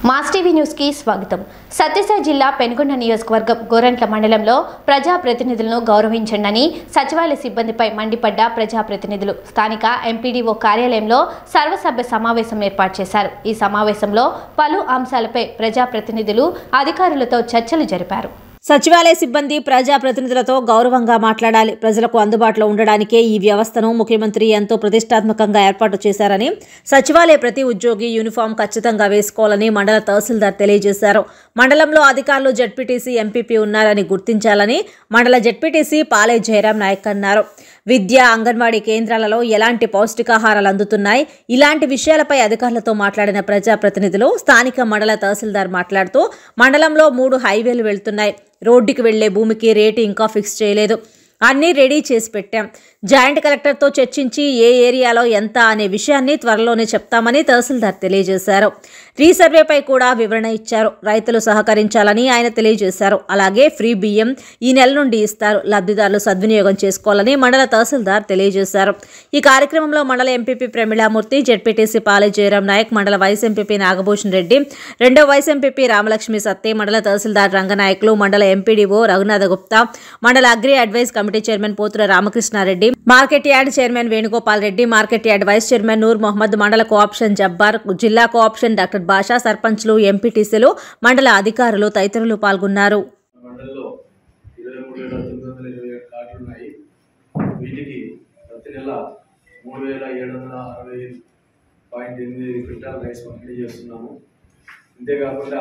Mass TV news కి స్వాగతం సత్యసాయి జిల్లా పెనుగొండ నియోజకవర్గం గోరంట్ల మండలంలో ప్రజా ప్రతినిధులను గౌరవించండి సచివాలయ సిబ్బందిపై మండిపడ్డ ప్రజా ప్రతినిధులు స్థానిక ఎంపీడీఓ కార్యాలయంలో సర్వసభ్య సమావేశం ఏర్పాటు చేశారు ఈ సమావేశంలో పలు అంశాలపై ప్రజా ప్రతినిధులు అధికారులతో చర్చలు జరిపారు సచివాలయ సిబ్బంది ప్రజాప్రతినిధులతో గౌరవంగా మాట్లాడాలి ప్రజలకు అందుబాటులో ఉండడానికే ఈ వ్యవస్థను ముఖ్యమంత్రి ఎంతో ప్రతిష్టాత్మకంగా ఏర్పాటు చేశారని సచివాలయ ప్రతి ఉద్యోగి యూనిఫామ్ ఖచ్చితంగా వేసుకోవాలని మండల తహసీల్దార్ తెలియజేశారు మండలంలో అధికారులు జడ్పీటీసీ ఎంపీపీ ఉన్నారని గుర్తించాలని మండల జడ్పీటీసీ పాలే జయరాం నాయక్ అన్నారు విద్య అంగన్వాడీ కేంద్రాలలో ఎలాంటి పౌష్టికాహారాలు అందుతున్నాయి ఇలాంటి విషయాలపై అధికారులతో మాట్లాడిన ప్రజాప్రతినిధులు స్థానిక మండల తహసీల్దార్ మాట్లాడుతూ మండలంలో మూడు హైవేలు వెళ్తున్నాయి రోడ్డుకి వెళ్లే భూమికి రేటు ఇంకా ఫిక్స్ చేయలేదు అన్నీ రెడీ చేసి పెట్టాం జాయింట్ కలెక్టర్తో చర్చించి ఏ ఏరియాలో ఎంత అనే విషయాన్ని త్వరలోనే చెప్తామని తహసీల్దార్ తెలియజేశారు రీసర్వేపై కూడా వివరణ ఇచ్చారు రైతులు సహకరించాలని ఆయన తెలియజేశారు అలాగే ఫ్రీ బియ్యం ఈ నెల నుండి ఇస్తారు లబ్ధిదారులు సద్వినియోగం చేసుకోవాలని మండల తహసీల్దార్ తెలియజేశారు ఈ కార్యక్రమంలో మండల ఎంపీపీ ప్రమిళామూర్తి జెడ్పీటీసీ పాలె జయరాం నాయక్ మండల వైస్ ఎంపీపీ నాగభూషణ్ రెడ్డి రెండో వైస్ ఎంపీపీ రామలక్ష్మి సత్తే మండల తహసీల్దార్ రంగనాయకులు మండల ఎంపీడీఓ రఘునాథ గుప్తా మండల agri advise committee chairman Pothula Ramakrishnareddy market yard chairman Venugopal Reddy market yard vice chairman Noor Mohammed మండల కోఆప్షన్ జబ్బార్ జిల్లా కోఆప్షన్ డాక్టర్ బాషా సర్పంచ్లు ఎంపీటీసీలు మండల అధికారులు తదితరులు పాల్గొన్నారు మండల్లో ఇరవై మూడు వేల తొమ్మిది వందల ఇరవై ఏడు కార్డులు ఉన్నాయి వీటికి ప్రతి నెల మూడు వేల ఏడు వందల అరవై పాయింట్ ఎనిమిది క్వింటాల్ రైస్ పంపిణీ చేస్తున్నాము అంతేకాకుండా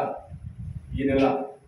ఈ నెల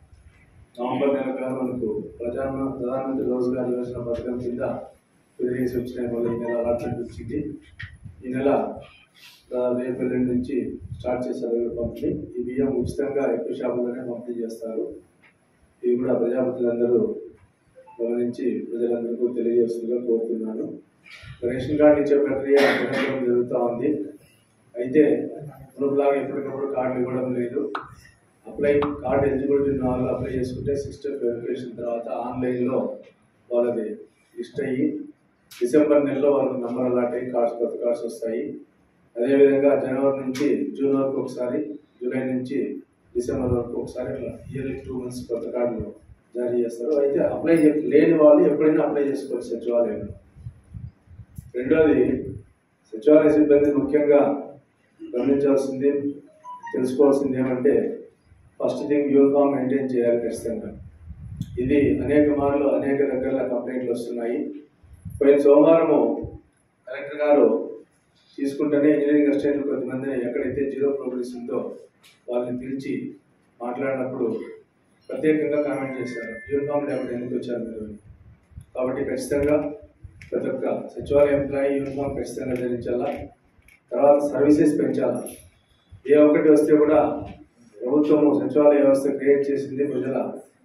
నవంబర్ నెల కాలం మనకు ప్రధాన ప్రధానమంత్రి రోజ్గార్ యోజన పథకం కింద పెరిగేసి వచ్చిన వల్ల ఈ నెల అలాట్మెంట్ వచ్చింది ఈ నెల దాదాపు ఏప్రిల్ రెండు నుంచి స్టార్ట్ చేశారు ఈ పంపిణీ ఈ బియ్యం ఉచితంగా ఎక్కువ షాపుల్లోనే పంపిణీ చేస్తారు ఇది కూడా ప్రజాపతులందరూ గమనించి ప్రజలందరికీ తెలియజేస్తుందిగా కోరుతున్నాను రేషన్ కార్డు ఇచ్చే ప్రక్రియ నిరంతరం జరుగుతూ ఉంది అయితే మునుపులాగా ఎప్పటికప్పుడు కార్డులు ఇవ్వడం లేదు అప్లై కార్డు ఎలిజిబిలిటీ ఉన్న వాళ్ళు అప్లై చేసుకుంటే సిస్టమ్ వెరిఫికేషన్ తర్వాత ఆన్లైన్లో వాళ్ళది లిస్ట్ అయ్యి డిసెంబర్ నెలలో వాళ్ళకి నంబర్ అలాట్ అయ్యి కార్డ్స్ కొత్త కార్డ్స్ వస్తాయి అదేవిధంగా జనవరి నుంచి జూన్ వరకు ఒకసారి జూలై నుంచి డిసెంబర్ వరకు ఒకసారి అట్లా ఇయర్లీ టూ మంత్స్ కొత్త కార్డులు జారీ చేస్తారు అయితే అప్లై చే లేని వాళ్ళు ఎప్పుడైనా అప్లై చేసుకోవచ్చు సచివాలయంలో రెండోది సచివాలయ సిబ్బంది ముఖ్యంగా గమనించాల్సింది తెలుసుకోవాల్సింది ఏమంటే ఫస్ట్ థింగ్ యూనిఫామ్ మెయింటైన్ చేయాలి ఖచ్చితంగా ఇది అనేక మార్లు అనేక దగ్గర కంప్లైంట్లు వస్తున్నాయి పోయిన సోమవారము కలెక్టర్ గారు తీసుకుంటేనే ఇంజనీరింగ్ అసిస్టెంట్లు కొంతమందిని ఎక్కడైతే జీరో ప్రోగ్రెస్ ఉందో వాళ్ళని పిలిచి మాట్లాడినప్పుడు ప్రత్యేకంగా కామెంట్ చేశారు యూనిఫామ్ లేకుండా ఎందుకు వచ్చారు మీరు అని. కాబట్టి ఖచ్చితంగా ప్రతి ఒక్క సచివాలయ ఎంప్లాయీ యూనిఫామ్ ఖచ్చితంగా ధరించాలా తర్వాత సర్వీసెస్ పెంచాలా ఏ ఒక్కటి వస్తే కూడా ప్రభుత్వము సచివాలయ వ్యవస్థ క్రియేట్ చేసింది ప్రజల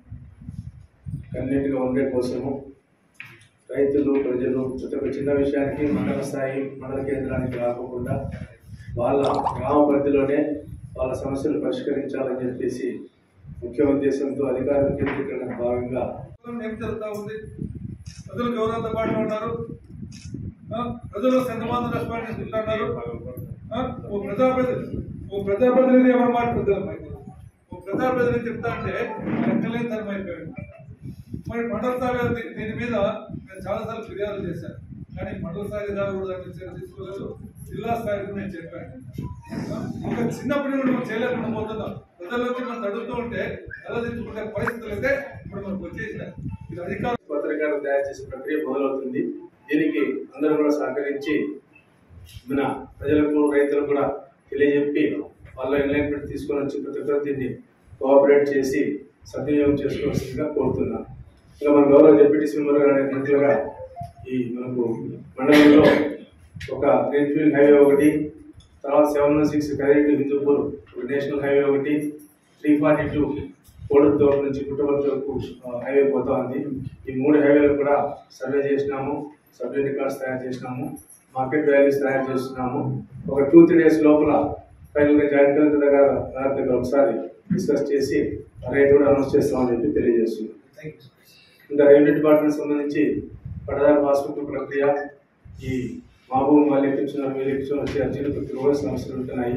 కన్వీనెంట్గా ఉండే కోసము రైతులు ప్రజలు ప్రతి ఒక్క చిన్న విషయానికి మండల స్థాయి మండల కేంద్రానికి రాకుండా వాళ్ళ గ్రామ పరిధిలోనే వాళ్ళ సమస్యలు పరిష్కరించాలని చెప్పేసి ముఖ్య ఉద్దేశంతో అధికార కేంద్రీకరణ భాగంగా ఏం జరుగుతూ ఉంది ప్రజలు ఎవరు అందుబాటులో ఉన్నారు ఆ? ప్రజలు ఎంతమంది రెస్పాండ్ చేసుకుంటున్నారు ఆ? ఓ ప్రజాప్రతినిధి ఓ ప్రజాప్రతినిధి ఎవరు మాట పెద్దల మైకు ఓ ప్రజాప్రతినిధి చెప్తా అంటే లెక్కలేని ధర్మం అయిపోయింది మరి మండల స్థాయిలో దీ- దీని మీద నేను చాలాసార్లు ఫిర్యాదు చేశాను కానీ మండల స్థాయి దాకా కూడా దాన్ని చర్య తీసుకోలేదు జిల్లా స్థాయికి నేను చెప్పాను ఆ? ఒక చిన్నప్పటి నుండి మనం చేయలేకుండా పోతున్నాం ప్రజల నుంచి మనం తడుతూ ఉంటే తలదించుకునే పరిస్థితులు అయితే ఇప్పుడు మనకు వచ్చేసినాయి ఇది అధికారులు పత్రికలు తయారు చేసే ప్రక్రియ మొదలవుతుంది దీనికి అందరూ కూడా సహకరించి మన ప్రజలకు రైతులకు కూడా తెలియజెప్పి వాళ్ళ ఎన్లైన్మెంట్ తీసుకొని వచ్చి ప్రతి ఒక్కరు దీన్ని కోఆపరేట్ చేసి సద్వినియోగం చేసుకోవాల్సిందిగా కోరుతున్నాను ఇంకా మన గౌరవ డిప్యూటీ సింబర్ గారు అన్నట్లుగా ఈ మనకు మండలంలో ఒక గ్రీన్ఫీల్డ్ హైవే ఒకటి తర్వాత seven one six Kareti Hindupur ఒక నేషనల్ హైవే ఒకటి త్రీ ఫార్టీ టూ కోడుతోట నుంచి పుట్టపర్తి వరకు ఆ, హైవే పోతా ఉంది ఈ మూడు హైవేలు కూడా సర్వే చేసినాము సబ్జెక్ట్ రికార్డ్స్ తయారు చేసినాము మార్కెట్ వాల్యూస్ తయారు చేస్తున్నాము ఒక టూ త్రీ డేస్ లోపల ఫైనల్గా జాయింట్ కలెక్టర్ దగ్గర గారి దగ్గర ఒకసారి డిస్కస్ చేసి ఆ రేట్ కూడా అనౌన్స్ చేస్తామని చెప్పి తెలియజేస్తున్నాం ఇంకా రెవెన్యూ డిపార్ట్మెంట్ సంబంధించి పట్టదారు పాస్బుక్ ప్రక్రియ ఈ మా భూమి వాళ్ళు ఎక్కించున్నారు వీళ్ళు ఎక్కించున్నారు వచ్చే అర్జీలు ప్రతి రోజు సమస్యలు ఉంటున్నాయి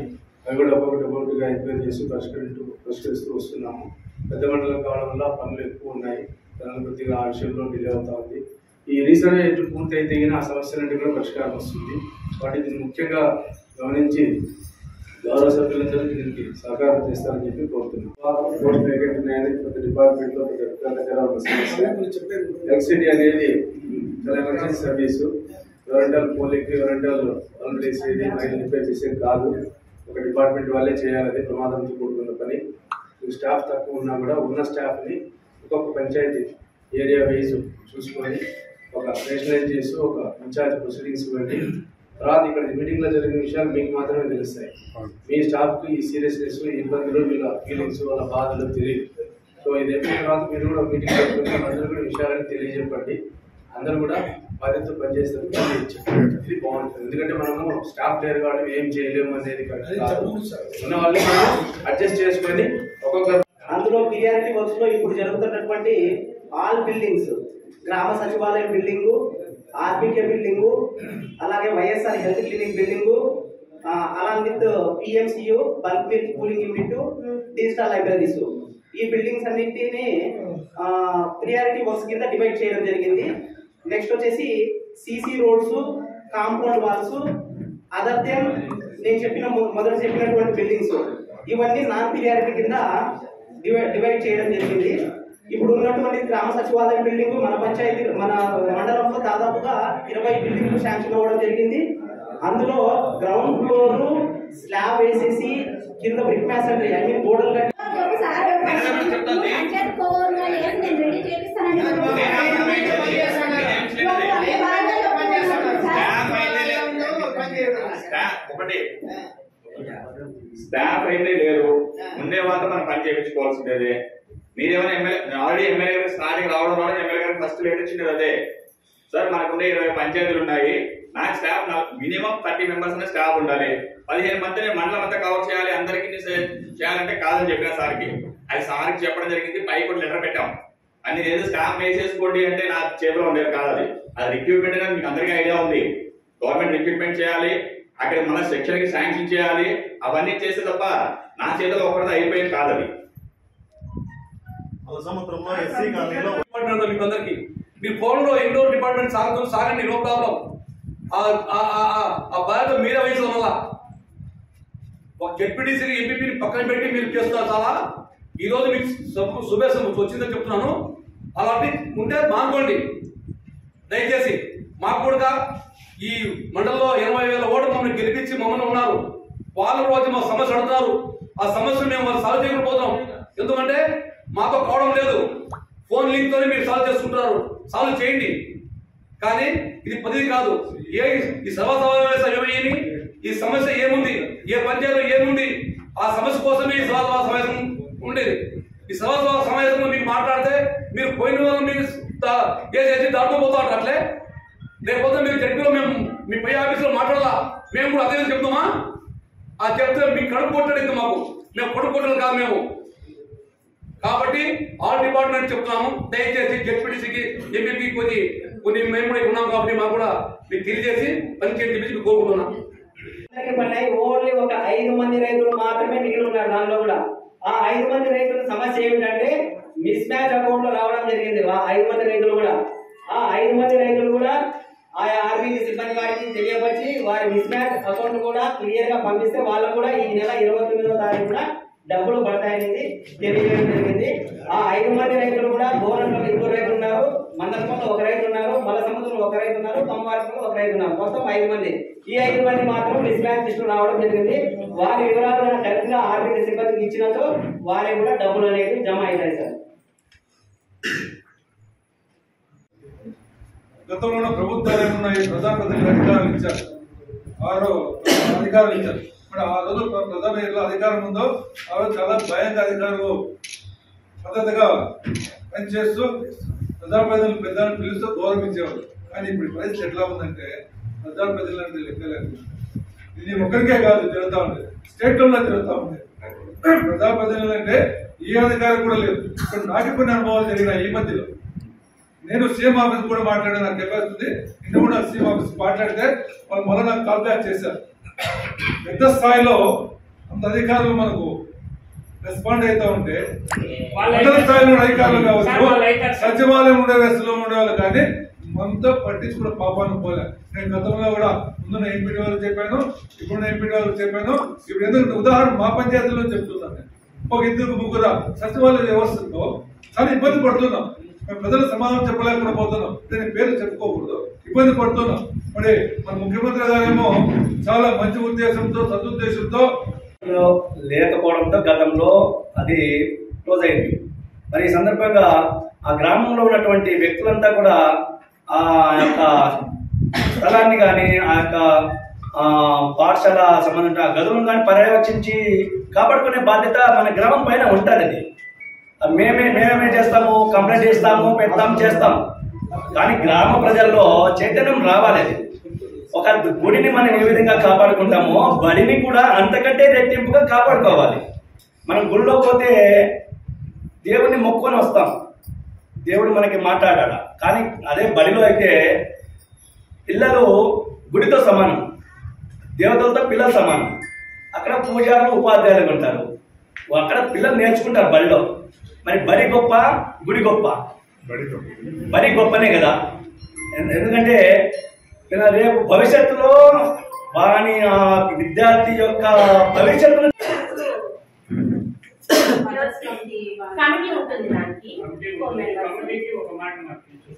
అవి కూడా ఒక్కొక్కటి ఒక్కొక్కటిగా ఎంక్వైరీ చేసి పరిష్కరిస్తూ పరిష్కరిస్తూ వస్తున్నాము పెద్ద మండలం కావడం వల్ల పనులు ఎక్కువ ఉన్నాయి దాని కొద్దిగా ఆ విషయంలో డిలే అవుతా ఉంది ఈ రీసర్వే ఎటు పూర్తి అయితే గిన ఆ సమస్యలన్నిటి కూడా పరిష్కారం వస్తుంది వాటి దీన్ని ముఖ్యంగా గమనించి గౌరవ సభ్యులందరూ దీనికి సహకారం చేస్తారని చెప్పి కోరుతున్నాం పోస్ట్ వేకెంట్ ఉన్నాయని ప్రతి డిపార్ట్మెంట్ లో ప్రతి ఒక్క దగ్గర ఒక సమస్య ఎలక్ట్రిసిటీ అనేది చాలా ఎమర్జెన్సీ సర్వీసు ఎవరంటారు పోలింగ్ ఎవరంటారు పనులు చేసేది మైలు రిపేర్ చేసేది కాదు ఒక డిపార్ట్మెంట్ వాళ్ళే చేయాలి అది ప్రమాదంతో కూడుకున్న పని స్టాఫ్ తక్కువ ఉన్నా కూడా ఉన్న స్టాఫ్ని ఒక్కొక్క పంచాయతీ ఏరియా వైజ్ చూసుకొని ఒక రేషనలైజ్ చేసి ఒక ఇన్ఛార్జ్ ప్రొసీడింగ్స్ ఇవ్వండి తర్వాత ఇక్కడ మీటింగ్ లో జరిగిన విషయాలు మీకు మాత్రమే తెలుస్తాయి మీ స్టాఫ్ కి ఈ సీరియస్నెస్ ఇబ్బందులు వీళ్ళ ఫీలింగ్స్ వాళ్ళ బాధలు తెలియదు సో ఇది అయిపోయిన తర్వాత మీరు కూడా మీటింగ్ పెట్టుకుని అందరూ కూడా విషయాలను తెలియజెప్పండి అందరూ కూడా బాధ్యతతో పనిచేస్తారు ఇది బాగుంటుంది ఎందుకంటే మనము స్టాఫ్ లేరు కాబట్టి ఏం చేయలేము అనేది correct కాదు. ఉన్న వాళ్ళు మనం అడ్జస్ట్ చేసుకొని ఒక్కొక్క అందులో పిఆర్టీ వర్క్స్ లో ఇప్పుడు జరుగుతున్నటువంటి ఆల్ బిల్డింగ్స్ గ్రామ సచివాలయం బిల్డింగ్ ఆర్బికే బిల్డింగ్ అలాగే YSR health clinic building along with PMCU bulk milk cooling unit digital libraries ఈ బిల్డింగ్స్ అన్నింటినీ ప్రియారిటీ వర్క్స్ కింద డివైడ్ చేయడం జరిగింది నెక్స్ట్ వచ్చేసి CC roads compound walls other than నేను చెప్పిన మొ- మొదట చెప్పినటువంటి బిల్డింగ్స్ ఇవన్నీ నాన్ ప్రియారిటీ కింద డివైడ్ డివైడ్ చేయడం జరిగింది ఇప్పుడు ఉన్నటువంటి గ్రామ సచివాలయం బిల్డింగ్ మన పంచాయతీ మన మండలంలో దాదాపుగా ఇరవై బిల్డింగ్లు శాంక్షన్ అవ్వడం జరిగింది అందులో గ్రౌండ్ ఫ్లోర్ స్లాబ్ వేసేసి కింద బ్రిక్ మ్యాసెంటరీ ఐ మీన్ గోడలు కట్టి పంచాయత్ కోవర్లో వేసి నేను రెడీ చేపిస్తానని స్టాఫ్ ఒకటి స్టాఫ్ అయితే లేరు ముందే మాత్రం మనం పని చేయించుకోవాల్సిందే మీరేమైనా ఎమ్మెల్యే ఆల్రెడీ ఎమ్మెల్యే గారు స్టార్టింగ్ రావడం వల్ల ఎమ్మెల్యే గారు ఫస్ట్ లేట్ వచ్చింది అదే సార్ మనకుండే ఇరవై పంచాయతీలు ఉన్నాయి నాకు స్టాఫ్ మినిమం థర్టీ మెంబర్స్ అనే స్టాఫ్ ఉండాలి పదిహేను మంది నేను మండలం అంతా కవర్ చేయాలి అందరికీ నేను చే- చేయాలంటే కాదని చెప్పిన సార్కి అది సార్కి చెప్పడం జరిగింది పైకి కూడా లెటర్ పెట్టాం అని ఏదో స్టాఫ్ వేసేసుకోండి అంటే నా చేతిలో ఉండేది కాదు అది అది రిక్రూట్మెంట్ అనేది మీకు అందరికీ ఐడియా ఉంది గవర్నమెంట్ రిక్రూట్మెంట్ చేయాలి అక్కడ మన సెక్షన్ కి శాంక్షన్ చేయాలి అవన్నీ చేస్తే తప్ప నా చేతిలో ఒకరితో అయిపోయింది కాదు అది సముద్రంలో ఎస్సీ కాలనీలో డిపార్ట్మెంట్ మీకు అందరికి మీ ఫోన్ లో ఇండోర్ డిపార్ట్మెంట్ సాగుతూ సాగండి నో ప్రాబ్లం ఆ బాధ్యత మీరే వహించడం వల్ల ఒక జెడ్పీటీసీకి ఎంపీపీని పక్కన పెట్టి మీరు చేస్తున్నారు చాలా ఈ రోజు మీకు శుభ- శుభేశం వచ్చిందని చెప్తున్నాను అలాంటి ఉంటే మానుకోండి దయచేసి మాకు కూడా ఈ మండలంలో ఎనభై వేల ఓట్లు మమ్మల్ని గెలిపించి మమ్మల్ని ఉన్నారు వాళ్ళు రోజు మా సమస్య అడుగుతున్నారు ఆ సమస్యను మేము వాళ్ళు సాల్వ్ చేయకపోతున్నాం ఎందుకంటే మాతో కావడం లేదు ఫోన్ లింక్ తోనే మీరు సాల్వ్ చేసుకుంటున్నారు సాల్వ్ చేయండి కానీ ఇది పదిది కాదు ఏ ఈ సభా సమావేశం ఏమయ్యింది ఈ సమస్య ఏముంది ఏ పంచాయతీలో ఏముంది ఆ సమస్య కోసమే ఈ సభా సమావేశం ఉండేది ఈ సభా సమావేశంలో మీకు మాట్లాడితే మీరు పోయిన వాళ్ళు మీరు దా- వేసేసి దాంట్లో పోతా ఉంటారు అట్లే లేకపోతే మీరు జడ్పీలో మేము మీ పై ఆఫీసులో మాట్లాడాలా మేము కూడా అదే చెప్తామా ఆ చెప్తే మీకు కడుపు కొట్టడం ఇంకా మాకు మేము కడుపు కొట్టడం కాదు మేము కాబట్టి ఆల్ డిపార్ట్మెంట్ చెప్తున్నాము దయచేసి జెడ్పీటీసీకి ఎంపీపీ కొన్ని కొన్ని మేము కూడా ఉన్నాం కాబట్టి మాకు కూడా మీకు తెలియజేసి పని చేయండి చెప్పేసి మీకు కోరుకుంటున్నాం అందరికీ పడినాయి ఓన్లీ ఒక ఐదు మంది రైతులు మాత్రమే మిగిలి ఉన్నారు దానిలో కూడా ఆ ఐదు మంది రైతుల సమస్య ఏమిటంటే మిస్ మ్యాచ్ అకౌంట్ లో రావడం జరిగింది ఆ ఐదు మంది రైతులు కూడా ఆ ఐదు మంది రైతులు కూడా ఆయా ఆర్బీసీ సిబ్బంది వారికి తెలియపరిచి వారి మిస్ మ్యాచ్ అకౌంట్ కూడా క్లియర్ గా పంపిస్తే వాళ్ళకు కూడా ఈ నెల ఇరవై తొమ్మిదో తారీఖున డబ్బులు పడతాయనేది తెలియజేయడం జరిగింది ఆ ఐదు మంది రైతులు కూడా గోరంలో ఇద్దరు రైతులు ఉన్నారు మందలపంలో ఒక రైతు ఉన్నారు మల సముద్రంలో ఒక రైతు ఉన్నారు తొమ్మవారిలో ఒక రైతు ఉన్నారు మొత్తం ఐదు మంది ఈ ఐదు మంది మాత్రం మిస్ మ్యాచ్ లిస్టు రావడం జరిగింది వారి వివరాలు కరెక్ట్ గా ఆర్థిక సిబ్బందికి ఇచ్చినతో వారికి కూడా డబ్బులు అనేవి జమ అవుతాయి సార్ గతంలో ప్రభుత్వాలు ఏమున్నాయి ప్రజాప్రతినిధులు అధికారాలు ఇచ్చారు ఆరో అధికారాలు ఇచ్చారు మరి ఆ రోజు ప్ర- ప్రధాన ఎలా అధికారం ఉందో ఆ రోజు చాలా భయంగా అధికారులు పద్ధతిగా పనిచేస్తూ ప్రజాప్రతినిధులు పెద్దలను పిలుస్తూ గౌరవించేవారు కానీ ఇప్పుడు ఈ పరిస్థితి ఎట్లా ఉందంటే ప్రజాప్రతినిధులు అంటే లెక్కలేదు ఇది ఒక్కరికే కాదు జరుగుతూ ఉంది స్టేట్ లో జరుగుతూ ఉంది ప్రజాప్రతినిధులు అంటే ఏ అధికారం కూడా లేదు ఇప్పుడు నాకు కొన్ని అనుభవాలు జరిగినాయి ఈ మధ్యలో నేను సీఎం ఆఫీస్ కూడా మాట్లాడే నాకు కెపాసిటీ నిన్న కూడా సీఎం ఆఫీస్ మాట్లాడితే వాళ్ళు మళ్ళీ నాకు కాల్ బ్యాక్ చేశారు పెద్ద స్థాయిలో అంత అధికారులు మనకు రెస్పాండ్ అవుతా ఉంటే వాళ్ళ మండల స్థాయిలో ఉండే అధికారులు సార్, వాళ్ళ కావచ్చు అయితే- సచివాలయం ఉండే వ్యవస్థలో ఉండేవాళ్ళు కానీ మనతో పట్టించుకున్న పాపాన్ని పోలే నేను గతంలో కూడా ముందున్న ఎంపీడీ వాళ్ళకి చెప్పాను ఇప్పుడున్న ఎంపీడీ వాళ్ళకి చెప్పాను ఇప్పుడు ఎందుకంటే ఉదాహరణ మా పంచాయతీలో చెప్తున్నాను నేను ఒక ఇద్దరు ముగ్గురు సచివాలయ వ్యవస్థతో చాలా ఇబ్బంది పడుతున్నాం మేము ప్రజల సమాధానం చెప్పలేకుండా పోతున్నాం దీని పేరు చెప్పుకోకూడదు ఇబ్బంది పడుతున్నాం మరి మన ముఖ్యమంత్రి గారేమో చాలా మంచి ఉద్దేశంతో సదుద్దేశంతో లో లేకపోవడంతో గతంలో అది క్లోజ్ అయింది మరి ఈ సందర్భంగా ఆ గ్రామంలో ఉన్నటువంటి వ్యక్తులంతా కూడా ఆ యొక్క స్థలాన్ని కానీ ఆ యొక్క ఆ, పాఠశాల సంబంధించిన ఆ గదులను కానీ పర్యవేక్షించి కాపాడుకునే బాధ్యత మన గ్రామం పైన ఉంటుంది అది అది మేమే మేమేమే చేస్తాము కంప్లైంట్ చేస్తాము పెడతాము చేస్తాం కానీ గ్రామ ప్రజల్లో చైతన్యం రావాలి అది ఒక గుడిని మనం ఏ విధంగా కాపాడుకుంటామో బడిని కూడా అంతకంటే రెట్టింపుగా కాపాడుకోవాలి మనం గుడిలో పోతే దేవుని మొక్కుకొని వస్తాం దేవుడు మనకి మాట్లాడాడు కానీ అదే బడిలో అయితే పిల్లలు గుడితో సమానం దేవతలతో పిల్లలు సమానం అక్కడ పూజారులు ఉపాధ్యాయులు ఉంటారు అక్కడ పిల్లలు నేర్చుకుంటారు బడిలో మరి బడి గొప్ప గుడి గొప్ప బడి గొప్పనే కదా ఎందు- ఎందుకంటే ఇలా రేపు భవిష్యత్తులో వాని ఆ విద్యార్థి యొక్క భవిష్యత్తును కమిటీ ఉంటుంది దానికి four members. కమిటీకి ఒక మాట మాకు తెలుసు.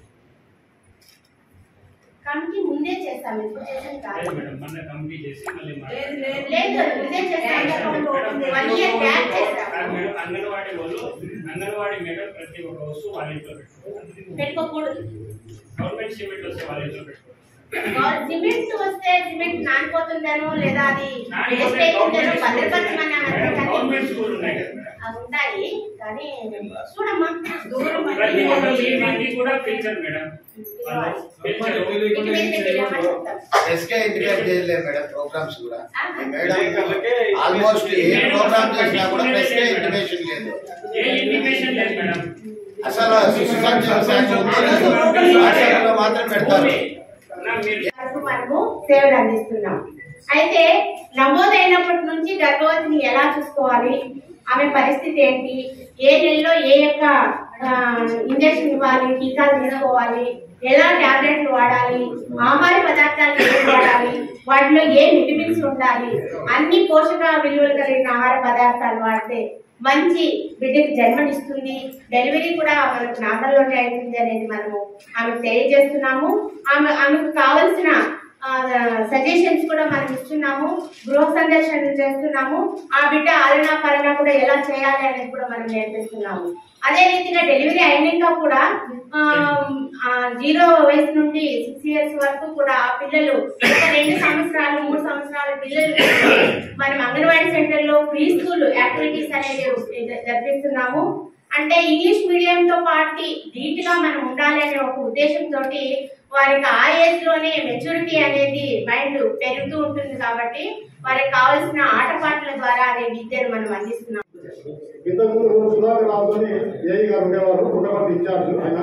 కమిటీ ముందే చేస్తాం ఇప్పుడు చేసాం లేదు కాదు మేడం మొన్న కమిటీ చేసి మళ్ళీ మాట్లాడారు. లేదు ముందే చేస్తాం వన్ ఇయర్ గ్యాప్ చేస్తాం ఆ మేడం అంగన్వాడీ వాళ్ళు అంగన్వాడీ మేడం ప్రతి ఒక్క వస్తువు వాళ్ళ ఇంట్లో పెట్టుకోవాలి పెట్టుకోకూడదు గవర్నమెంట్ సిమెంట్ వస్తే వాళ్ళ ఇంట్లో పెట్టుకోవాలి సిమెంట్ వస్తే సిమెంట్ నానిపోతుందనో లేదా అది నానిపోతే వేస్ట్ అవుతుందనో గవర్నమెంట్ స్కూల్ భద్రపరచమని మేడం, అన్నారు గవర్నమెంట్ కానీ స్కూల్ ఉన్నాయి కదా మేడం. అవి ఉంటాయి కానీ చూడమ్మా దూరం ప్రతి ఒక్క అది. దీనికి కూడా పిలిచారు మేడం వాళ్ళు పిలిచారు. ఇంటి మీద పెట్టినామని చెప్తాం. ఎస్కే ఇంటిమేట్ చేయలేదు మేడం ప్రోగ్రామ్స్ కూడా ఆ? ఈ మేడం ఆల్మోస్ట్ ఏ ప్రోగ్రామ్ చేసినా కూడా ప్రెస్కే ఇంటిమేషన్ లేదు ఏ ఇంటిమేషన్ లేదు మేడం అసలు శిశు సంక్షేమ శాఖ ఉందో లేదో వాట్సాప్లో మాత్రం పెడతారు నా మీరు వరకు మనము సేవలు అందిస్తున్నాం అయితే నమోదైనప్పటి నుంచి గర్భవతిని ఎలా చూసుకోవాలి ఆమె పరిస్థితి ఏంటి ఏ నెలలో ఏ యొక్క ఆ, ఇంజెక్షన్ ఇవ్వాలి టీకాలు తీసుకోవాలి ఎలా టాబ్లెట్లు వాడాలి ఆహార పదార్థాలు ఏం వాడాలి వాటిలో ఏ విటమిన్స్ ఉండాలి అన్ని పోషక విలువలు కలిగిన ఆహార పదార్థాలు వాడితే మంచి బిడ్డకి జన్మనిస్తుంది డెలివరీ కూడా మనకు నాగల్లోనే అవుతుంది అనేది మనము ఆమెకు తెలియజేస్తున్నాము ఆమె ఆమెకు కావలసిన సజెషన్స్ కూడా మనం ఇస్తున్నాము గృహ సందర్శన చేస్తున్నాము ఆ బిడ్డ ఆలనా పాలన కూడా ఎలా చేయాలి అనేది కూడా మనం నేర్పిస్తున్నాము అదే రీతిగా డెలివరీ అయినాక కూడా ఆ, ఆ, జీరో వయసు నుండి సిక్స్ ఇయర్స్ వరకు కూడా ఆ పిల్లలు ఒక రెండు సంవత్సరాలు మూడు సంవత్సరాల పిల్లలు మనం అంగన్వాడీ సెంటర్ లో ప్రీ స్కూల్ యాక్టివిటీస్ అనేది జరిపిస్తున్నాము అంటే ఇంగ్లీష్ మీడియం తో పాటు నీట్ గా మనం ఉండాలి అనే ఒక ఉద్దేశంతో వారికి ఆ ఏజ్ లోనే మెచ్యూరిటీ అనేది మైండ్ పెరుగుతూ ఉంటుంది కాబట్టి వారికి కావాల్సిన ఆటపాటల ద్వారా అనే విద్యను మనం అందిస్తున్నాం ఇంతకుముందు సుధాకర్ రావుతోని ఏఈ గారు ఉండేవారు ఉండవల్లి ఇన్ఛార్జ్ ఆయన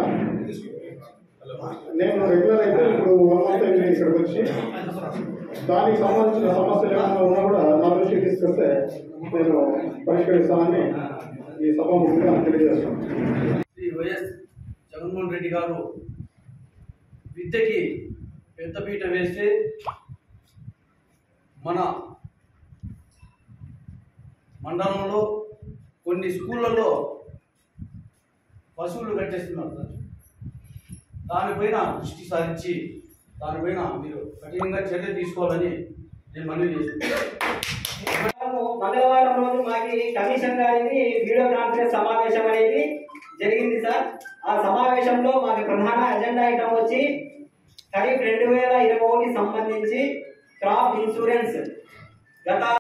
నేను రెగ్యులర్ అయితే ఇప్పుడు వన్ మంత్ అయింది ఇక్కడికి వచ్చి దానికి సంబంధించిన సమస్యలు ఏమైనా ఉన్నా కూడా నా దృష్టికి తీసుకొస్తే నేను పరిష్కరిస్తానని ఈ సభాముఖంగా తెలియజేస్తాను శ్రీ వైఎస్ జగన్మోహన్ రెడ్డి గారు విద్యకి పెద్దపీట వేస్తే మన మండలంలో కొన్ని స్కూళ్ళల్లో పశువులు కట్టేస్తున్నారు సార్ దానిపైన దృష్టి సారించి దానిపైన మీరు కఠినంగా చర్య తీసుకోవాలని నేను మనవి చేస్తున్నాను మంగళవారం రోజు మాకి కమిషన్ గారిది వీడియో కాన్ఫరెన్స్ సమావేశం అనేది జరిగింది సార్ ఆ సమావేశంలో మాకు ప్రధాన అజెండా ఐటమ్ వచ్చి ఖరీఫ్ రెండు వేల ఇరవై ఒకటి సంబంధించి క్రాప్ ఇన్సూరెన్స్ గత